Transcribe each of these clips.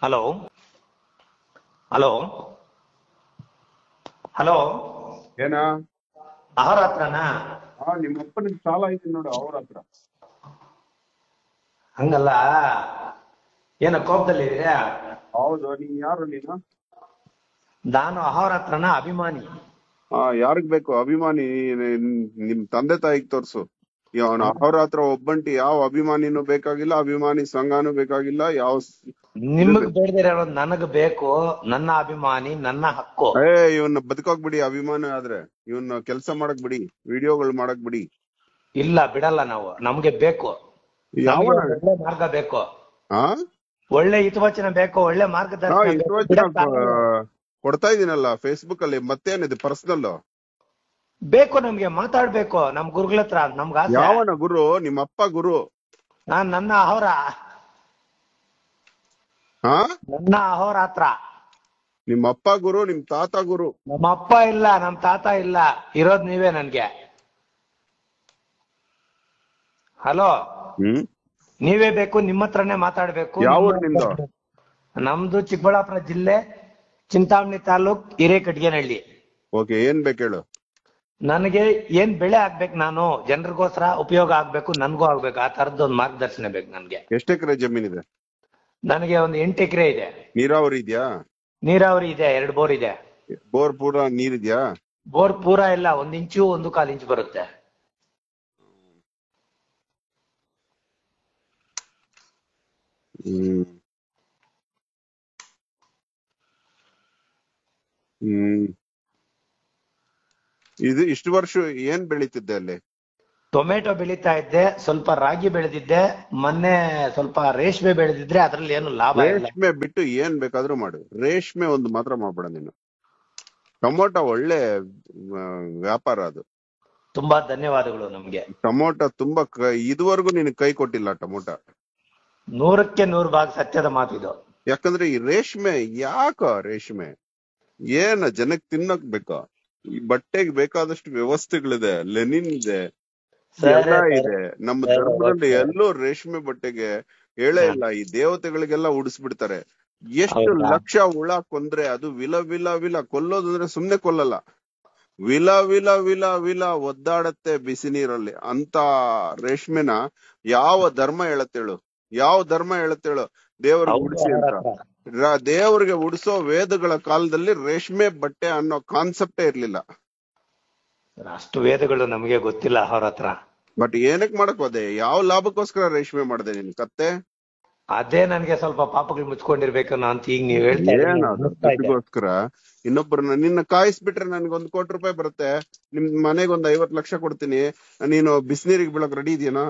Hello hello hello ಏನ ಅವರ ಹತ್ರನಾ ಹಾ ನಿಮ್ಮ ಅಪ್ಪನಿಗೆ ಸಾಲ ಐತಿ ನೋಡು ಅವ್ರ ಹತ್ರ ಹಂಗಲ್ಲ ಏನೋ ಕೋಪದಲ್ಲಿ ಇದೆಯಾ ಹೌದು ನೀನ್ ಯಾರು ನೀನು ನಾನು ಅಹೋರ ಹತ್ರನ ಅಭಿಮಾನಿ ಹಾ ಯಾರಿಗ್ ಬೇಕು ಅಭಿಮಾನಿ ನಿನ್- ನಿಮ್ ತಂದೆ ತಾಯಿಗ್ ತೋರ್ಸು ಅವನ ಅವ್ರ ಹತ್ರ ಒಬ್ಬಂಟಿ ಯಾವ ಅಭಿಮಾನಿನೂ ಬೇಕಾಗಿಲ್ಲ ಅಭಿಮಾನಿ ಸಂಘನೂ ಬೇಕಾಗಿಲ್ಲ ಯಾವ ಸ್- ನಿಮಗ್ ಬೇಡದಿರೋ ನನಗ್ ಬೇಕು ನನ್ನ ಅಭಿಮಾನಿ ನನ್ನ ಹಕ್ಕು ಏ ಇವನ್ನ ಬದುಕೋಕ್ ಬಿಡಿ ಅಭಿಮಾನಿ ಆದ್ರೆ ಇವನ್ನ ಕೆಲ್ಸ ಮಾಡಕ್ ಬಿಡಿ ವಿಡಿಯೋಗಳು ಮಾಡಕ್ ಬಿಡಿ ಇಲ್ಲ ಬಿಡಲ್ಲ ನಾವು ನಮ್ಗೆ ಬೇಕು ಯಾವ ನಮ್ಗೆ ಒಳ್ಳೆ ಮಾರ್ಗ ಬೇಕು ಹಾ ಒಳ್ಳೆ ಹಿತವಚನ ಬೇಕು ಒಳ್ಳೆ ನಾ ಮಾರ್ಗದರ್ಶನ ಬೇಕು. ಇಷ್ಟವಚನ ಬಿಡಕ್ ಆಗಲ್ಲ. ಕೊಡ್ತಾ ಇದೀನಲ್ಲ ಫೇಸ್ಬುಕ್ ಅಲ್ಲಿ ಮತ್ತೇನಿದೆ ಪರ್ಸನಲ್ ಬೇಕು ನಮ್ಗೆ ಮಾತಾಡ್ಬೇಕು ನಮ್ ಗುರುಗಳ ಹತ್ರ ನಮ್ಗ ಆಸೆ ಯಾವನ ಗುರು ನಿಮ್ಮ ಅಪ್ಪ ಗುರು ನಾನ್ ನನ್ನ ಅಹೋರ ಹಾ ನನ್ನ ಅಹೋರ ಹತ್ರ ನಿಮ್ಮ ಅಪ್ಪ ಗುರು ನಿಮ್ ತಾತ ಗುರು ನಮ್ಮ ಅಪ್ಪ ಇಲ್ಲ ನಮ್ ತಾತ ಇಲ್ಲ ಇರೋದ್ ನೀವೇ ನನ್ಗೆ ಹಲೋ ಹ್ಮ್ ನೀವೇ ಬೇಕು ನಿಮ್ಮ ಹತ್ರನೇ ಮಾತಾಡ್ಬೇಕು ಯಾವ ನಿಮ್ಮ ಊರ್ ನಿಮ್ದು? ಹತ್ರ- ನಮ್ದು ಚಿಕ್ಕಬಳ್ಳಾಪುರ ಜಿಲ್ಲೆ ಚಿಂತಾಮಣಿ ತಾಲೂಕ್ ಹಿರೇಕಟ್ಗೇನಹಳ್ಳಿ ಓಕೆ ಏನ್ ಬೇಕು ಹೇಳು ನನಗೆ ಏನ್ ಬೆಳೆ ಆಗ್ಬೇಕು ನಾನು ಜನರಿಗೋಸ್ಕರ ಉಪಯೋಗ ಆಗ್ಬೇಕು ನನ್ಗೂ ಆಗ್ಬೇಕು ಆ ತರದ್ದು ಒಂದು ಮಾರ್ಗದರ್ಶನ ಬೇಕು ನನ್ಗೆ ಎಷ್ಟ್ ಎಕರೆ ಜಮೀನಿದೆ ನನಗೆ ಒಂದು ಎಂಟು ಎಕರೆ ಇದೆ ನೀರಾವರಿ ಇದ್ಯಾ ನೀರಾವರಿ ಇದೆ ಎರಡು ಬೋರ್ ಇದೆ ಬೋರ್ ಪೂರ ನೀರಿದ್ಯಾ ಬೋರ್ ಪೂರಾ ಇಲ್ಲ ಒಂದ್ ಇಂಚು ಒಂದು ಕಾಲ್ ಇಂಚು ಬರುತ್ತೆ ಹ್ಮ್ ಹ್ಮ್ ಇದು ಇಷ್ಟು ವರ್ಷ ಏನ್ ಬೆಳೀತಿದ್ದೆ ಅಲ್ಲಿ ಟೊಮೆಟೊ ಬೆಳೀತಾ ಇದ್ದೆ ಸ್ವಲ್ಪ ರಾಗಿ ಬೆಳೆದಿದ್ದೆ ಮೊನ್ನೆ ಸ್ವಲ್ಪ ರೇಷ್ಮೆ ಬೆಳೆದಿದ್ರೆ ಅದ್ರಲ್ಲಿ ಏನು ಲಾಭ ಇಲ್ಲ ರೇಷ್ಮೆ ಬಿಟ್ಟು ಏನ್ ಬೇಕಾದ್ರೂ ಮಾಡು ರೇಷ್ಮೆ ಒಂದು ಮಾತ್ರ ಮಾಡ್ಬೇಡ ನೀನು ಟೊಮೊಟೊ ಒಳ್ಳೆ ಆ, ವ್ಯಾಪಾರ ಅದು ತುಂಬಾ ಧನ್ಯವಾದಗಳು ನಮ್ಗೆ ಟೊಮೊಟೊ ತುಂಬಾ ಕ- ಇದುವರೆಗೂ ನಿನ್ ಕೈ ಕೊಟ್ಟಿಲ್ಲ ಟೊಮೊಟೊ ನೂರಕ್ಕೆ ನೂರು ಭಾಗ ಸತ್ಯದ ಮಾತಿದು ಯಾಕಂದ್ರೆ ಈ ರೇಷ್ಮೆ ಯಾಕ ರೇಷ್ಮೆ ಏನ ಜನಕ್ ತಿನ್ನಕ್ ಬೇಕಾ ಈ ಬಟ್ಟೆಗೆ ಬೇಕಾದಷ್ಟು ವ್ಯವಸ್ಥೆಗಳಿದೆ ಲೆನಿನ್ ಇದೆ ಸರಿ, ಎಲ್ಲ ಸರಿ. ಇದೆ ನಮ್ಮ ಸರಿ, ಧರ್ಮದಲ್ಲಿ ಓಕೆ. ಎಲ್ಲೂ ರೇಷ್ಮೆ ಬಟ್ಟೆಗೆ ಹೇಳೇ ಇಲ್ಲ ಈ ದೇವತೆಗಳಿಗೆಲ್ಲ ಉಡಿಸ್ಬಿಡ್ತಾರೆ ಎಷ್ಟು ಹೌದಾ? ಲಕ್ಷ ಹುಳ ಕೊಂದ್ರೆ ಅದು ವಿಲ ವಿಲ ವಿಲ ಕೊಲ್ಲೋದಂದ್ರೆ ಸುಮ್ನೆ ಕೊಲ್ಲಲ್ಲ ವಿಲ ವಿಲ ವಿಲ ವಿಲ ಒದ್ದಾಡತ್ತೆ ಬಿಸಿ ನೀರಲ್ಲಿ ಅಂತ ರೇಷ್ಮೆನ ಯಾವ ಧರ್ಮ ಹೇಳತ್ತೇಳು ಯಾವ ಧರ್ಮ ಹೇಳತ್ತೇಳು ದೇವರಿಗೆ ಹೌದು, ಉಡಿಸಿ ಅವ್ರ ಅಂತ ಹತ್ರ. ರ- ದೇವರಿಗೆ ಉಡಿಸೋ ವೇದಗಳ ಕಾಲದಲ್ಲಿ ರೇಷ್ಮೆ ಬಟ್ಟೆ ಅನ್ನೋ ಕಾನ್ಸೆಪ್ಟೇ ಇರ್ಲಿಲ್ಲ ಅಷ್ಟು ವೇದಗಳು ನಮಗೆ ಗೊತ್ತಿಲ್ಲ ಅವ್ರ ಹತ್ರ ಬಟ್ ಏನಕ್ ಮಾಡಕ್ ಹೋದೆ ಯಾವ ಲಾಭಕ್ಕೋಸ್ಕರ ರೇಷ್ಮೆ ಮಾಡಿದೆ ನಿನ್ ಕತ್ತೆ ಅದೇ ನನ್ಗೆ ಸ್ವಲ್ಪ ಪಾಪಗಳು ಮುಚ್ಕೊಂಡಿರ್ಬೇಕು ಅಂತ ಈಗ ನೀವ್ ಹೇಳ್ತಾ ಇದ್ದೀರಿ, ಏನದು ಅನಿಸ್ತಾ ಇದೆ. ದುಡ್ಡಿಗೋಸ್ಕರ ಇನ್ನೊಬ್ಬರನ್ನ ನಿನ್ನ ಕಾಯಿಸ್ಬಿಟ್ರೆ ನನ್ಗೆ ಒಂದ್ ಕೋಟಿ ರೂಪಾಯಿ ಬರುತ್ತೆ ನಿಮ್ ಮನೆಗೆ ಒಂದ್ ಐವತ್ ಲಕ್ಷ ಕೊಡ್ತೀನಿ ನೀನು ಬಿಸಿನೀರಿಗೆ ಬೀಳಕ್ ರೆಡಿ ಇದೆಯೇನೋ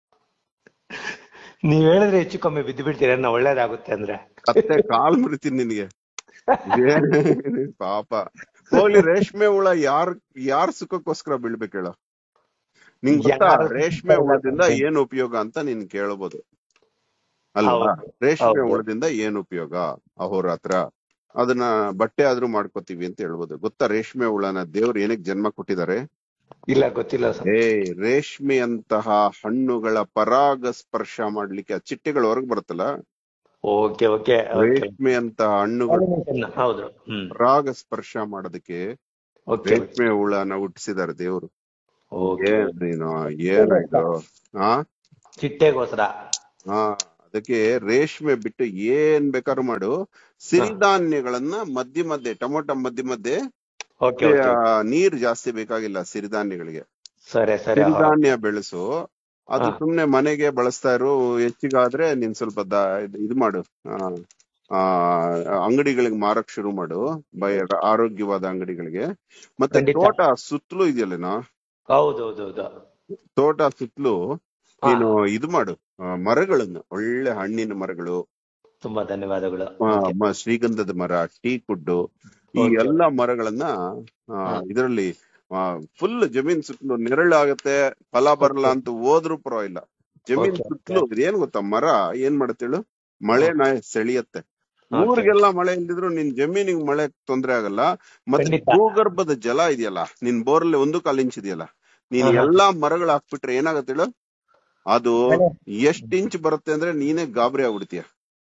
ನೀವ್ ಹೇಳಿದ್ರೆ ಹೆಚ್ಚು ಕಮ್ಮಿ ಬಿದ್ದು ಬಿಡ್ತೀರ ಒಳ್ಳೇದಾಗುತ್ತೆ ಅಂದ್ರೆ ಕತ್ತೆ ಕಾಲ್ ಮುರಿತೀನಿ ನಿನ್ಗೆ ಏನ್ ಪಾಪ ಹೋಗ್ಲಿ ರೇಷ್ಮೆ ಹುಳ ಯಾರ್ ಯಾರ್ ಸುಖಕ್ಕೋಸ್ಕರ ಬೀಳ್ಬೇಕು ಹೇಳು ನಿಂಗ್ ಗೊತ್ತಾ ಯಾರು ರೇಷ್ಮೆ ಹುಳದಿಂದ ಏನ್ ಉಪಯೋಗ ಅಂತ ನೀನ್ ಕೇಳಬಹುದು ಅಲ್ವಾ ಹೌದು. ರೇಷ್ಮೆ ಹೌದು. ಹುಳದಿಂದ ಏನ್ ಉಪಯೋಗ ಅಹೋರಾತ್ರ ಅದನ್ನ ಬಟ್ಟೆ ಆದ್ರೂ ಮಾಡ್ಕೋತೀವಿ ಅಂತ ಹೇಳ್ಬೋದು ಗೊತ್ತಾ ರೇಷ್ಮೆ ಹುಳನ ದೇವ್ರು ಏನಕ್ ಜನ್ಮ ಕೊಟ್ಟಿದ್ದಾರೆ ಇಲ್ಲ ಗೊತ್ತಿಲ್ಲ ಸರ್ ಏ ರೇಷ್ಮೆಯಂತಹ ಹಣ್ಣುಗಳ ಪರಾಗ ಸ್ಪರ್ಶ ಮಾಡ್ಲಿಕ್ಕೆ ಆ ಚಿಟ್ಟೆಗಳು ಹೊರಗ್ ಬರುತ್ತಲ್ಲ ಓಕೆ ಓಕೆ ರೇಷ್ಮೆಯಂತಹ ಹಣ್ಣುಗಳು ಹೌದು ಹ್ಮ್ ಪರಾಗ ಸ್ಪರ್ಶ ಮಾಡೋದಕ್ಕೆ ಓಕೆ ರೇಷ್ಮೆ ಹುಳನ ಹುಟ್ಟಿಸಿದಾರೆ ದೇವ್ರು ಓಕೆ ಏನ್ ನೀನು ಏನಾಯ್ತು ಹಾ ಚಿಟ್ಟೆಗೋಸ್ಕರ ಹಾ ಅದಕ್ಕೆ ರೇಷ್ಮೆ ಬಿಟ್ಟು ಏನ್ ಬೇಕಾದ್ರೂ ಮಾಡು ಸಿರಿಧಾನ್ಯಗಳನ್ನ ಮಧ್ಯೆ ಮಧ್ಯೆ ಟೊಮೊಟೊ ಮಧ್ಯೆ ಮಧ್ಯೆ ಓಕೆ ಓಕೆ ಆ, ನೀರ್ ಜಾಸ್ತಿ ಬೇಕಾಗಿಲ್ಲ ಸಿರಿಧಾನ್ಯಗಳಿಗೆ ಸರಿ ಸರಿ ಸಿರಿಧಾನ್ಯ ಬೆಳೆಸು ಅದು ಹಾ. ಸುಮ್ನೆ ಮನೆಗೆ ಬಳಸ್ತಾ ಇರು ಹೆಚ್ಚಿಗಾದ್ರೆ ನೀನ್ ಸ್ವಲ್ಪ ದ- ಇದ್- ಇದು ಮಾಡು ಆ, ಆ ಅಂಗಡಿಗಳಿಗೆ ಮಾರಕ್ ಶುರು ಮಾಡು ಬೈ ಆರೋಗ್ಯವಾದ ಅಂಗಡಿಗಳಿಗೆ ಮತ್ತೆ ಖಂಡಿತ. ತೋಟ ಸುತ್ತಲೂ ಇದೆಯಲ್ಲೇನೋ ಹೌದೌದೌದು ತೋಟ ಸುತ್ತಲೂ ಹಾ. ನೀನು ಇದು ಮಾಡು ಆ, ಮರಗಳನ್ನು ಒಳ್ಳೆ ಹಣ್ಣಿನ ಮರಗಳು ತುಂಬಾ ಧನ್ಯವಾದಗಳು ಆ, ಮ- ಶ್ರೀಗಂಧದ ಮರ ಟೀ ಕುಡ್ಡು ಈ Okay. ಎಲ್ಲಾ ಮರಗಳನ್ನ ಆ, ಹಾ. ಇದರಲ್ಲಿ ಫುಲ್ ಜಮೀನ್ ಸುತ್ತಲೂ ನೆರಳಾಗತ್ತೆ ಫಲ ಬರಲ್ಲ ಅಂತ ಹೋದ್ರು ಪರವಾಗಿಲ್ಲ ಜಮೀನ್ Okay, ಸುತ್ತಲೂ ಏನ್ ಗೊತ್ತಾ ಮರ ಏನ್ ಮಾಡತ್ತೆ ಹೇಳು ಮಳೆನ ಸೆಳೆಯತ್ತೆ Okay. ಊರಿಗೆಲ್ಲ ಮಳೆ ಇಲ್ದಿದ್ರು ನಿನ್ ಜಮೀನಿಗೆ ಮಳೆ ತೊಂದ್ರೆ ಆಗಲ್ಲ ಮತ್ತೆ ಖಂಡಿತ. ಭೂಗರ್ಭದ ಜಲ ಇದೆಯಲ್ಲ ನಿನ್ ಬೋರಲ್ಲಿ ಒಂದು ಕಾಲ್ ಇಂಚ್ ಇದೆಯಲ್ಲ ನೀನ್ ಹಾ, ಹಾ. ಎಲ್ಲಾ ಮರಗಳು ಹಾಕ್ಬಿಟ್ರೆ ಏನಾಗತ್ತೆ ಹೇಳು ಅದು ಬೆಳೆ. ಎಷ್ಟ್ ಇಂಚ್ ಬರುತ್ತೆ ಅಂದ್ರೆ ನೀನೇ ಗಾಬರಿ ಆಗ್ಬಿಡ್ತೀಯ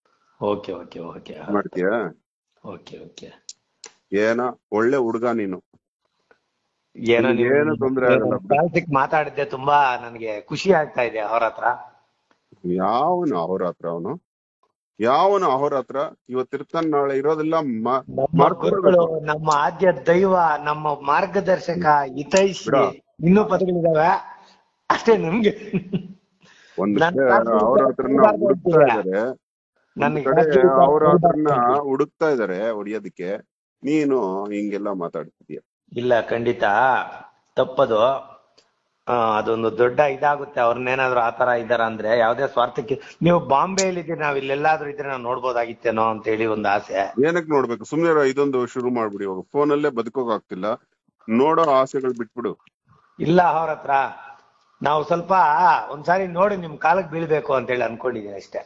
ಓಕೆ ಓಕೆ ಓಕೆ ಮಾಡ್ತೀಯಾ ಓಕೆ ಓಕೆ ಏನೋ ಒಳ್ಳೆ ಹುಡುಗ ನೀನು ಏನೋ ನಿಮ್ಗೆ ನೀವು ಏನು ತೊಂದ್ರೆ ಆಗಲ್ಲ ಬಿಡು. ಕ್ಲಾಸಿಕ್ ಮಾತಾಡಿದ್ದೆ ತುಂಬಾ ನನಗೆ ಖುಷಿ ಆಗ್ತಾ ಇದೆ ಅವ್ರ ಹತ್ರ ಯಾವನು ಅವ್ರ ಹತ್ರ ಅವನು ಯಾವನು ಅವ್ರ ಹತ್ರ ಇವತ್ತಿರ್ತಾನ ನಾಳೆ ಇರೋದಿಲ್ಲ ಮ- ನಮ್ಮ ಮಾಡ್ಕೊಬಿಡ್ಬೇಕು. ಗುರುಗಳು ನಮ್ಮ ಆದ್ಯ ದೈವ ನಮ್ಮ ಮಾರ್ಗದರ್ಶಕ ಹಿತೈಷಿ ಬಿಡು. ಇನ್ನೂ ಪದಗಳಿದಾವೆ ಅಷ್ಟೇ ನಮ್ಗೆ ಒಂದ್ ನನ್ ಕಡೆ ಕ್ಲಾಸ್ ಅವ್ರ ಹತ್ರನ ಹುಡುಕ್ತಾ ಇದಾರೆ ಒಂದ್ ನನ್ಗೆ ಕಡೆ ಕ್ಲಾಸ್ ಅವ್ರ ಹತ್ರನ ಹುಡುಕ್ತಾ ಹುಡುಕ್ತಾ ಇದಾರೆ ಹೊಡಿಯೋದಕ್ಕೆ ನೀನು ಹಿಂಗೆಲ್ಲ ಮಾತಾಡ್ತಿದ್ಯ ಇಲ್ಲ ಖಂಡಿತ ತಪ್ಪದು ಆ, ಅದೊಂದು ದೊಡ್ಡ ಇದಾಗುತ್ತೆ ಅವ್ರನ್ನೇನಾದ್ರು ಆತರ ಇದಾರ ಅಂದ್ರೆ ಯಾವ್ದೇ ಸ್ವಾರ್ಥಕ್ಕೆ ನೀವು ಬಾಂಬೆಯಲ್ಲಿ ಇದ್ದೀರಿ ನಾವ್ ಇಲ್ಲೆಲ್ಲಾದ್ರೂ ಇದ್ರೆ ನಾವು ನೋಡ್ಬೋದಾಗಿತ್ತೇನೋ ಅಂತ ಹೇಳಿ ಒಂದು ಆಸೆ ಏನಕ್ ನೋಡ್ಬೇಕು ಸುಮ್ನೆ ಇರು, ಇದೊಂದು ಶುರು ಮಾಡ್ಬಿಡಿ ಇವಾಗ ಫೋನಲ್ಲೇ ಬದುಕೋಕ್ ಆಗ್ತಿಲ್ಲ ನೋಡೋ ಆಸೆಗಳು ಬಿಟ್ಬಿಡು ಇಲ್ಲ ಅವ್ರ ಹತ್ರ ನಾವು ಸ್ವಲ್ಪ ಒಂದ್ಸಾರಿ ನೋಡಿ ನಿಮ್ ಕಾಲಕ್ಕೆ ಬೀಳ್ಬೇಕು ಅಂತ ಹೇಳಿ ಅನ್ಕೊಂಡಿದೀನಿ ಅಷ್ಟೇ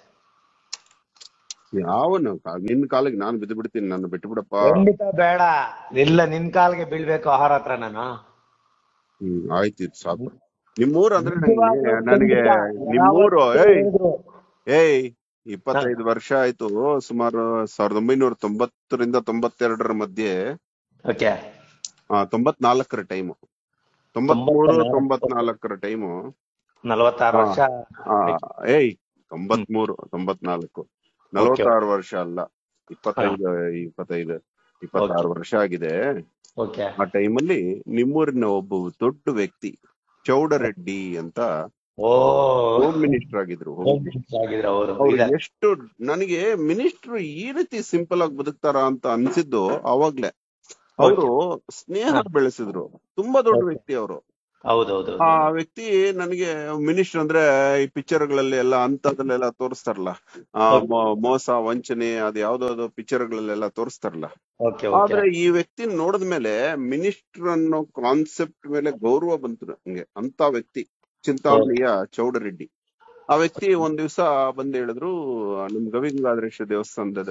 ಯಾವನು ಕಾ- ನಿನ್ ಕಾಲಿಗೆ ನಾನು ಬಿದ್ದು ಬಿಡ್ತೀನಿ ನಾನು ಬಿಟ್ಟು ಬಿಡಪ್ಪ ಖಂಡಿತ ಬೇಡ ಇಲ್ಲ ನಿನ್ ಕಾಲ್ಗೆ ಬೀಳ್ಬೇಕು ಅವ್ರ ಹತ್ರ ನಾನು ಹ್ಮ್ ಆಯ್ತು ಇದು ಸಾಕು ನಿಮ್ಮೂರು ಅಂದ್ರೆ ನನಗೆ ನಿಜವಾಗ್ಲೂ ನನಗೆ ಖಂಡಿತ. ನಿಮ್ಮೂರು ಯಾವತ್ತೂ ಏಯ್ ಹೇಳಿದ್ರು. ಏಯ್ ಇಪ್ಪತ್ತೈದು ವರ್ಷ ಆಯ್ತು ಸುಮಾರು ಸಾವಿರದ ಒಂಬೈನೂರ ತೊಂಬತ್ತರಿಂದ ತೊಂಬತ್ತೆರಡರ ಮಧ್ಯೆ ಓಕೆ ಆ, ತೊಂಬತ್ನಾಲ್ಕರ ಟೈಮು ತೊಂಬತ್ಮೂರು ತೊಂಬತ್ನಾಲ್ಕು. ತೊಂಬತ್ನಾಲ್ಕರ ಟೈಮು ನಲವತ್ತಾರು ಹಾ. ವರ್ಷ ಏಯ್ ತೊಂಬತ್ಮೂರು ತೊಂಬತ್ನಾಲ್ಕು ನಲವತ್ತಾರು ವರ್ಷ ಅಲ್ಲ ಇಪ್ಪತ್ತೈದು ಇಪ್ಪತ್ತೈದು ಇಪ್ಪತ್ತಾರು ವರ್ಷ ಆಗಿದೆ ಓಕೆ ಆ ಟೈಮಲ್ಲಿ ನಿಮ್ಮೂರಿನ ಒಬ್ಬ ದೊಡ್ಡ ವ್ಯಕ್ತಿ ಚೌಡರೆಡ್ಡಿ ಅಂತ ಓ ಹೋಮ್ ಮಿನಿಸ್ಟರ್ ಆಗಿದ್ರು ಹೋಮ್ ಹೋಮ್ ಮಿನಿಸ್ಟರ್ ಮಿನಿಸ್ಟರ್ ಆಗಿದ್ರು ಅವರು ಅವ್ರು ಎಷ್ಟು ನನಗೆ ಮಿನಿಸ್ಟರ್ ಈ ರೀತಿ ಸಿಂಪಲ್ ಆಗಿ ಬದುಕ್ತಾರ ಅಂತ ಅನ್ಸಿದ್ದು ಅವಾಗ್ಲೇ ಅವರು ಸ್ನೇಹ ಬೆಳೆಸಿದ್ರು ತುಂಬಾ ದೊಡ್ಡ Okay. ವ್ಯಕ್ತಿ ಅವರು ಹೌದೌದು ಆ ವ್ಯಕ್ತಿ ನನಗೆ ಮಿನಿಸ್ಟರ್ ಅಂದ್ರೆ ಈ ಪಿಕ್ಚರ್ ಗಳಲ್ಲಿ ಎಲ್ಲ ಅಂತದ್ರಲ್ಲೆಲ್ಲ ತೋರಿಸ್ತಾರಲ್ಲ ಆ ಹೌದು. ಮೋ- ಮೋಸ ವಂಚನೆ ಅದ್ ಯಾವ್ದಾವ್ದೋ ಪಿಕ್ಚರ್ ಗಳಲ್ಲೆಲ್ಲ ತೋರಿಸ್ತಾರಲ್ಲ ಓಕೆ ಆದ್ರೆ ಓಕೆ ಈ ವ್ಯಕ್ತಿ ನೋಡಿದ್ಮೇಲೆ ಮಿನಿಸ್ಟರ್ ಅನ್ನೋ ಕಾನ್ಸೆಪ್ಟ್ ಮೇಲೆ ಗೌರವ ಬಂತು ನಂಗೆ ಅಂತ ವ್ಯಕ್ತಿ ಚಿಂತಾಮಣಿಯ ಚೌಡರೆಡ್ಡಿ ಆ ವ್ಯಕ್ತಿ ಒಂದ್ ದಿವ್ಸ ಬಂದ್ ಹೇಳಿದ್ರು ನಮ್ ಗವಿಗಂಗಾಧರೇಶ್ವರ ದೇವಸ್ಥಾನದ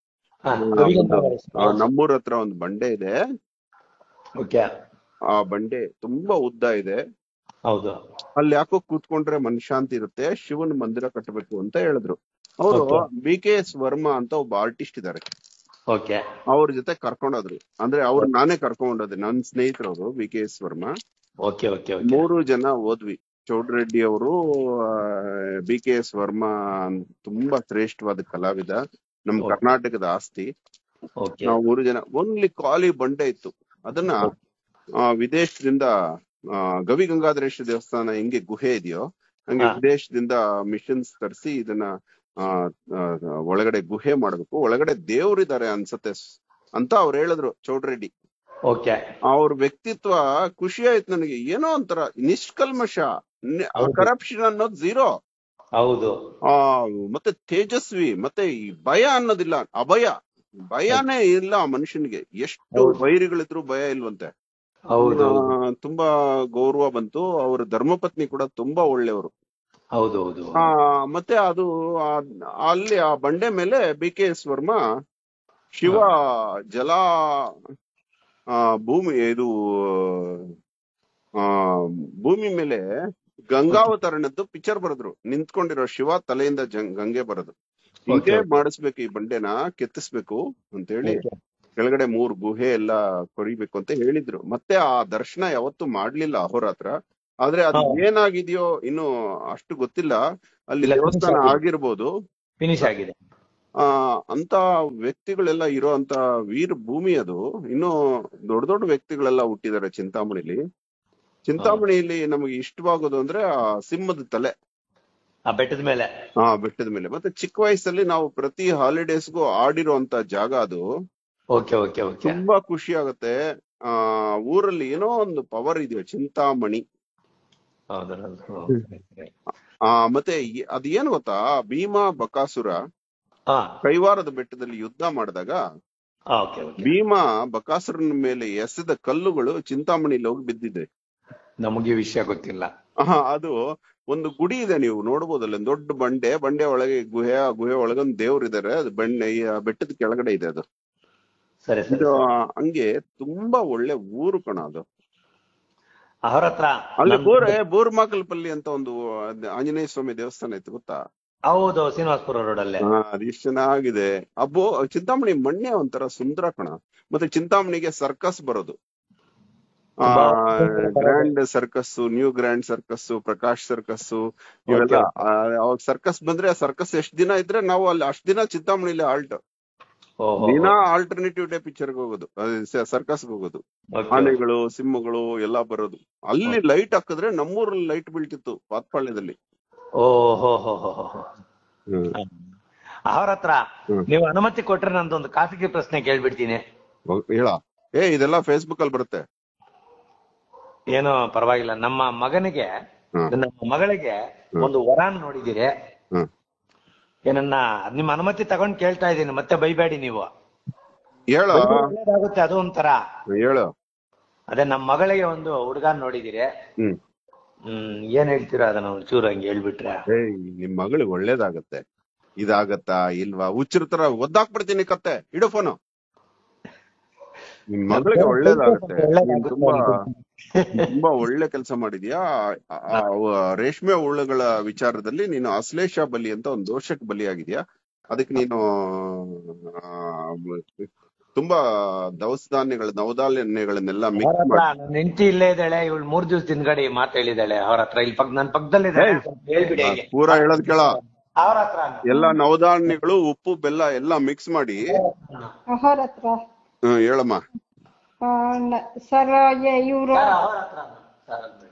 ಆ, ನಮ್ಮೂರ್ ಹತ್ರ ಒಂದ್ ಬಂಡೆ ಇದೆ ಓಕೆ ಆ ಬಂಡೆ ತುಂಬಾ ಉದ್ದ ಇದೆ ಹೌದು ಅಲ್ಲಿ ಯಾಕೋ ಕೂತ್ಕೊಂಡ್ರೆ ಮನಶಾಂತಿ ಇರುತ್ತೆ ಶಿವನ ಮಂದಿರ ಕಟ್ಟಬೇಕು ಅಂತ ಹೇಳಿದ್ರು ಅವರು Okay. B K S Varma ಅಂತ ಒಬ್ಬ ಆರ್ಟಿಸ್ಟ್ ಇದಾರೆ ಓಕೆ ಅವ್ರ ಜೊತೆ ಕರ್ಕೊಂಡೋದ್ರು ಅಂದ್ರೆ ಅವ್ರು ನಾನೇ ಕರ್ಕೊಂಡೋದೆ ನನ್ ಸ್ನೇಹಿತರು ಅವರು B K S Varma okay okay okay ಮೂರು ಜನ ಹೋದ್ವಿ ಚೌಡ್ರೆಡ್ಡಿ ಅವರು ಬಿ ಕೆ ಎಸ್ ವರ್ಮಾ ಅಂತ ತುಂಬಾ ಶ್ರೇಷ್ಠವಾದ ಕಲಾವಿದ ನಮ್ Okay. ಕರ್ನಾಟಕದ ಆಸ್ತಿ ಓಕೆ ನಾವು ಮೂರು ಜನ ಓನ್ಲಿ ಖಾಲಿ ಬಂಡೆ ಇತ್ತು ಅದನ್ನ ಆ, ವಿದೇಶದಿಂದ ಆ, ಗವಿ ಗಂಗಾಧರೇಶ್ವರ ದೇವಸ್ಥಾನ ಹೆಂಗೆ ಗುಹೆ ಇದೆಯೋ ಹಂಗೆ ಹಾ. ವಿದೇಶದಿಂದ ಮಿಷನ್ಸ್ ತರಿಸಿ ಇದನ್ನ ಆ, ಆ, ಒಳಗಡೆ ಗುಹೆ ಮಾಡ್ಬೇಕು ಒಳಗಡೆ ದೇವ್ರಿದ್ದಾರೆ ಅನ್ಸತ್ತೆ ಸ್- ಅಂತ ಅವ್ರು ಹೇಳಿದ್ರು ಚೌಡ್ರೆಡ್ಡಿ ಓಕೆ ಅವ್ರ ವ್ಯಕ್ತಿತ್ವ ಖುಷಿ ಆಯ್ತು ನನಗೆ ಏನೋ ಒಂಥರ ನಿಷ್ಕಲ್ಮಶ ಹೌದು. ಕರಪ್ಷನ್ ಅನ್ನೋದು ಝೀರೋ ಹೌದು ಆ ಮತ್ತೆ ತೇಜಸ್ವಿ ಮತ್ತೆ ಈ ಭಯ ಅನ್ನೋದಿಲ್ಲ ಅಭಯ ಭಯನೇ ಇಲ್ಲ ಆ ಮನುಷ್ಯನಿಗೆ ಎಷ್ಟು ಹೌದು. ವೈರಿಗಳಿದ್ರು ಭಯ ಇಲ್ವಂತೆ ಹೌದು ಆ, ತುಂಬಾ ಗೌರವ ಬಂತು ಅವ್ರ ಧರ್ಮಪತ್ನಿ ಕೂಡ ತುಂಬಾ ಒಳ್ಳೆಯವರು ಹೌದು ಹೌದು ಆ ಮತ್ತೆ ಅದು ಆ- ಅಲ್ಲಿ ಆ ಬಂಡೆ ಮೇಲೆ B K S Varma Shiva ಜಲ ಆ ಭೂಮಿ ಇದು ಆ ಭೂಮಿ ಮೇಲೆ ಗಂಗಾವತರಣದ್ದು ಪಿಕ್ಚರ್ ಬರೆದ್ರು ನಿಂತ್ಕೊಂಡಿರೋ ಶಿವ ತಲೆಯಿಂದ ಜಂ- ಗಂಗೆ ಬರೋದು ಹಿಂಗೆ Okay. ಮಾಡಿಸ್ಬೇಕು ಈ ಬಂಡೆನ ಕೆತ್ತಿಸ್ಬೇಕು ಅಂತ ಹೇಳಿ ಕೆಳಗಡೆ ಮೂರ್ ಗುಹೆ ಎಲ್ಲ ಕೊರಿಬೇಕು ಅಂತ ಹೇಳಿದ್ರು ಮತ್ತೆ ಆ ದರ್ಶನ ಯಾವತ್ತೂ ಮಾಡ್ಲಿಲ್ಲ ಅಹೋರಾತ್ರ ಆದ್ರೆ ಅದು ಹಾ. ಏನಾಗಿದೆಯೋ ಇನ್ನು ಅಷ್ಟು ಗೊತ್ತಿಲ್ಲ ಅಲ್ಲಿ ಇಲ್ಲ, ದೇವಸ್ಥಾನ finish ಆಗಿದೆ. ಆಗಿರ್ಬೋದು ಫಿನಿಶ್ ಆಗಿದೆ ಆ ಅಂತ ವ್ಯಕ್ತಿಗಳೆಲ್ಲ ಇರೋ ಅಂತ ವೀರ ಭೂಮಿ ಅದು ಇನ್ನು ದೊಡ್ಡ ದೊಡ್ಡ ವ್ಯಕ್ತಿಗಳೆಲ್ಲ ಹುಟ್ಟಿದ್ದಾರೆ ಚಿಂತಾಮಣಿಲಿ ಚಿಂತಾಮಣಿಯಲ್ಲಿ ನಮಗೆ ಇಷ್ಟವಾಗೋದು ಅಂದ್ರೆ ಆ ಸಿಂಹದ ತಲೆ ಆ ಬೆಟ್ಟದ ಮೇಲೆ ಆ ಬೆಟ್ಟದ ಮೇಲೆ ಮತ್ತೆ ಚಿಕ್ಕ ವಯಸ್ಸಲ್ಲಿ ನಾವು ಪ್ರತಿ ಹಾಲಿಡೇಸ್ಗೂ ಆಡಿರುವಂತ ಜಾಗ ಅದು ಓಕೆ ಓಕೆ ಓಕೆ ತುಂಬಾ ಖುಷಿ ಆಗುತ್ತೆ ಆ ಊರಲ್ಲಿ ಏನೋ ಒಂದು ಪವರ್ ಇದೆಯೋ ಚಿಂತಾಮಣಿ ಹೌದು ಹೌದು ಆ ಮತ್ತೆ ಈ- ಅದೇನು ಗೊತ್ತಾ ಭೀಮಾ ಬಕಾಸುರ ಹಾ ಕೈವಾರದ ಬೆಟ್ಟದಲ್ಲಿ ಯುದ್ಧ ಮಾಡಿದಾಗ ಓಕೆ ಓಕೆ ಭೀಮಾ ಬಕಾಸುರನ ಮೇಲೆ ಎಸೆದ ಕಲ್ಲುಗಳು ಚಿಂತಾಮಣಿಲಿ ಹೋಗಿ ಬಿದ್ದಿದೆ ನಮಗೆ ವಿಷಯ ಗೊತ್ತಿಲ್ಲ ಆಹಾ, ಅದು ಒಂದು ಗುಡಿ ಇದೆ ನೀವು ನೋಡ್ಬೋದಲ್ಲ ಒಂದ್ ದೊಡ್ಡ ಬಂಡೆ ಬಂಡೆ ಒಳಗೆ ಗುಹೆ ಆ ಗುಹೆ ಒಳಗೆ ಒಂದು ದೇವ್ರಿದ್ದಾರೆ ಅದು ಬಂಡೆ ಈ ಬೆಟ್ಟದ ಕೆಳಗಡೆ ಇದೆ ಅದು ಸರಿ ಸರಿ ಇದು ಹಂಗೆ ತುಂಬಾ ಒಳ್ಳೆ ಊರು ಕಣ ಅದು ಅವ್ರ ಹತ್ರ ಅಲ್ಲಿ ನನ್- ಬೋರೆ ಬೋರ್ಮಾಕಲ್ಪಲ್ಲಿ ಅಂತ ಒಂದು ಅದ್ ಆಂಜನೇಯ ಸ್ವಾಮಿ ದೇವಸ್ಥಾನ ಇತ್ತು ಗೊತ್ತಾ ಹೌದು ಶ್ರೀನಿವಾಸಪುರ ರೋಡ್ ಅಲ್ಲೇ ಹಾ ಅದಿಷ್ಟು ಚೆನ್ನಾಗಿದೆ ಅಬ್ಬೋ ಚಿಂತಾಮಣಿ ಮಣ್ಣೆ ಒಂಥರ ಸುಂದರ ಕಣ ಮತ್ತೆ ಚಿಂತಾಮಣಿಗೆ ಸರ್ಕಸ್ ಬರೋದು ಆ grand circus new grand circus Prakash circus ಇವೆಲ್ಲ ಆ, ಅವಾಗ ಸರ್ಕಸ್ ಬಂದ್ರೆ ಸರ್ಕಸ್ ಎಷ್ಟ್ ದಿನ ಇದ್ರೆ ನಾವು ಅಲ್ಲಿ ಅಷ್ಟ್ ದಿನ ಚಿಂತಾಮಣಿಲಿ ಆಲ್ಟ್ ಓಹೋ ದಿನ ಆಲ್ಟರ್ನೇಟಿವ್ ಡೇ ಪಿಕ್ಚರ್ಗೆ ಹೋಗೋದು ಸರ್ಕಸ್ಗೆ ಹೋಗೋದು ಓಕೆ. ಆನೆಗಳು ಸಿಂಹಗಳು ಎಲ್ಲಾ ಬರೋದು ಅಲ್ಲಿ ಲೈಟ್ ಹಾಕಿದ್ರೆ ನಮ್ಮೂರಲ್ಲಿ ಲೈಟ್ ಬೀಳ್ತಿತ್ತು ಪಾತ್ಪಾಳ್ಯದಲ್ಲಿ ಓಹೋ ಹೋ ಹೋ ಹೋ ಹೋ. ಅವ್ರ ಹತ್ರ ಹ್ಮ್. ನೀವು ಅನುಮತಿ ಕೊಟ್ರೆ ನಂದೊಂದು ಖಾಸಗಿ ಪ್ರಶ್ನೆ ಕೇಳ್ಬಿಡ್ತೀನಿ ಹೇಳ ಏ ಇದೆಲ್ಲ ಫೇಸ್ಬುಕ್ ಅಲ್ಲಿ ಬರುತ್ತೆ ಏನು ಪರವಾಗಿಲ್ಲ ನಮ್ಮ ಮಗನಿಗೆ ಹ್ಮ್. ನಮ್ಮ ಮಗಳಿಗೆ ಒಂದು ವರಾನ್ ನೋಡಿದಿರಿ ಹ್ಮ್ ಏನನ್ನ ನಿಮ್ಮ ಅನುಮತಿ ತಗೊಂಡ್ ಕೇಳ್ತಾ ಇದ್ದೀನಿ ಮತ್ತೆ ಬೈಬೇಡಿ ನೀವು ಹೇಳ ಒಳ್ಳೇದಾಗುತ್ತೆ ಅದು ಒಂಥರ ಹೇಳು ಅದೇ ನಮ್ಮ ಮಗಳಿಗೆ ಒಂದು ಹುಡುಗನ್ ನೋಡಿದಿರಿ ಹ್ಮ್ ಹ್ಮ್ ಏನ್ ಹೇಳ್ತೀರಾ ಅದನ್ನ ಒಂಚೂರು ಹಂಗೆ ಹೇಳ್ಬಿಟ್ರೆ ಏಯ್ ನಿಮ್ ಮಗಳಿಗೆ ಒಳ್ಳೇದಾಗತ್ತೆ ಇದಾಗತ್ತಾ ಇಲ್ವಾ ಹುಚ್ಚರ ತರ ಒದ್ದಾಕ್ಬಿಡ್ತೀನಿ ಕತ್ತೆ ಇಡು ಫೋನು ನಿಮ್ ಮಗಳಿಗೆ ಒಳ್ಳೇದಾಗತ್ತೆ ನೀನ್ ತುಂಬಾ ತುಂಬಾ ಒಳ್ಳೆ ಕೆಲಸ ಮಾಡಿದ್ಯಾ ಆ- ಆ ರೇಷ್ಮೆ ಹುಳುಗಳ ವಿಚಾರದಲ್ಲಿ ನೀನು ಅಶ್ಲೇಷ ಬಲಿ ಅಂತ ಒಂದು ದೋಷಕ್ಕೆ ಬಲಿಯಾಗಿದ್ಯಾ ಅದಕ್ಕೆ ನೀನು ಆ, ತುಂಬಾ ದವಸ ಧಾನ್ಯಗಳ ನವಧಾನ್ಯಗಳನ್ನೆಲ್ಲ ಅವ್ರ ಮಿಕ್ಸ್ ಹತ್ರ ಮಾಡಿ ನನ್ನ ಹೆಂಡತಿ ಇಲ್ಲೇ ಇದ್ದಾಳೆ ಇವಳು ಮೂರ್ ದಿವಸ ಹಿಂದ್ಗಡೆ ಈ ಮಾತು ಹೇಳಿದಾಳೆ ಅವ್ರ ಹತ್ರ ಇಲ್ಲಿ ಪಕ್ಕ ನನ್ನ ಪಕ್ಕದಲ್ಲಿದ್ದಾಳೆ ಏಯ್. ಸ್ವಲ್ಪ ಹೇಳ್ಬಿಡಿ ಹೇಗೆ ಪೂರಾ ಹೇಳೋದ್ ಕೇಳ ಅವ್ರ ಹತ್ರ ಎಲ್ಲ ನವಧಾನ್ಯಗಳು ಉಪ್ಪು ಬೆಲ್ಲ ಎಲ್ಲ ಮಿಕ್ಸ್ ಮಾಡಿ ಅವ್ರ ಹತ್ರ ಹ್ಮ್ ಹೇಳಮ್ಮ ಆ, ನ- ಸರ್ ಇವರು ಅವ್ರ ಹತ್ರ ಸರ್ ಅಂದ್ಬಿಡು.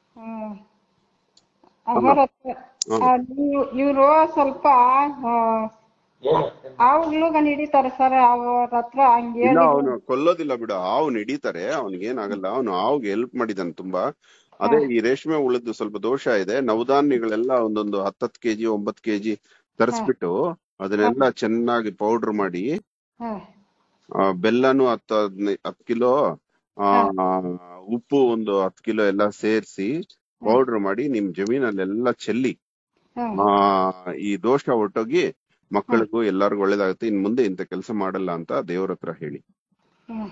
ಅವ್ರ ಹತ್ರ ಇವರು ಸ್ವಲ್ಪ ಏನು? ಆವುಗಳು ಹಿಡಿತಾರೆ ಸರ್ ಅವ್ರ ಹತ್ರ ಹಂಗೆ ಇಲ್ಲ ಹೇಳಿ ಅವನು ಕೊಲ್ಲೋದಿಲ್ಲ ಬಿಡು ಅವ್ನು ಹಿಡಿತಾರೆ ಅವನಿಗೇನಾಗಲ್ಲ ಅವನು ಹಾವ್ಗೆ ಹೆಲ್ಪ್ ಮಾಡಿದಾನೆ ತುಂಬಾ ಅದೇ ಈ ರೇಷ್ಮೆ ಉಳಿದು ಸ್ವಲ್ಪ ದೋಷ ಇದೆ ನವಧಾನ್ಯಗಳೆಲ್ಲ ಒಂದೊಂದು ಹತ್ತತ್ತು ಕೆಜಿ ಒಂಬತ್ತು ಕೆಜಿ ತರಿಸ್ಬಿಟ್ಟು ಅದನ್ನೆಲ್ಲ ಚೆನ್ನಾಗಿ ಪೌಡರ್ ಮಾಡಿ ಹ, ಆ, ಬೆಲ್ಲನು ಹತ್ತು ಹದಿನೈದು ಹತ್ತು ಕಿಲೋ ಆ ಉಪ್ಪು ಒಂದು ಹತ್ತು ಕಿಲೋ ಎಲ್ಲ ಸೇರಿಸಿ ಪೌಡರ್ ಮಾಡಿ ನಿಮ್ ಜಮೀನಲ್ಲೆಲ್ಲ ಚೆಲ್ಲಿ ಹ, ಆ ಈ ದೋಷ ಹೊರಟೋಗಿ ಮಕ್ಕಳಿಗೂ ಎಲ್ಲರಿಗೂ ಒಳ್ಳೇದಾಗುತ್ತೆ ಇನ್ ಮುಂದೆ ಇಂಥ ಕೆಲಸ ಮಾಡಲ್ಲ ಅಂತ ದೇವ್ರ ಹತ್ರ ಹೇಳಿ ಹ್ಮ್,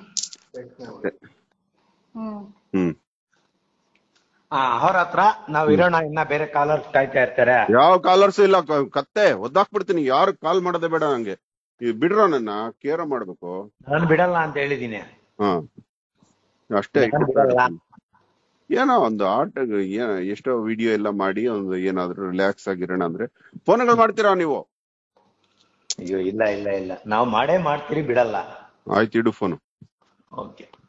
ಹ್ಮ್. ಹ್ಮ್ ಆ, ಅವ್ರ ಹತ್ರ ನಾವ್ ಇರೋಣ ಇನ್ನ ಬೇರೆ ಕಾಲರ್ಸ್ ಕಾಯ್ತಾ ಇರ್ತಾರೆ ಯಾವ ಕಾಲರ್ಸ್ ಇಲ್ಲ ಕ- ಕತ್ತೆ ಒದ್ದಾಕ್ಬಿಡ್ತೀನಿ ಯಾರು ಕಾಲ್ ಮಾಡೋದೇ ಬೇಡ ನಂಗೆ ಈ ಬಿಡ್ರೋ ನನ್ನ ಕೇರ ಮಾಡ್ಬೇಕು ನಾನು ಬಿಡಲ್ಲ ಅಂತ ಹೇಳಿದೀನಿ ಹಾ ಅಷ್ಟೇ ನಾನ್ ಬಿಡಲ್ಲ. ಏನೋ ಒಂದು ಆಟ ಏ- ಎಷ್ಟೋ ವಿಡಿಯೋ ಎಲ್ಲ ಮಾಡಿ ಒಂದು ಏನಾದ್ರು ರಿಲ್ಯಾಕ್ಸ್ ಆಗಿರೋಣ ಅಂದ್ರೆ ಫೋನ್ಗಳು ಮಾಡ್ತೀರಾ ನೀವು ಅಯ್ಯೋ ಇಲ್ಲ ಇಲ್ಲ ಇಲ್ಲ ನಾವು ಮಾಡೇ ಮಾಡ್ತೀರಿ ಬಿಡಲ್ಲ ಆಯ್ತು ಇಡು ಫೋನು ಓಕೆ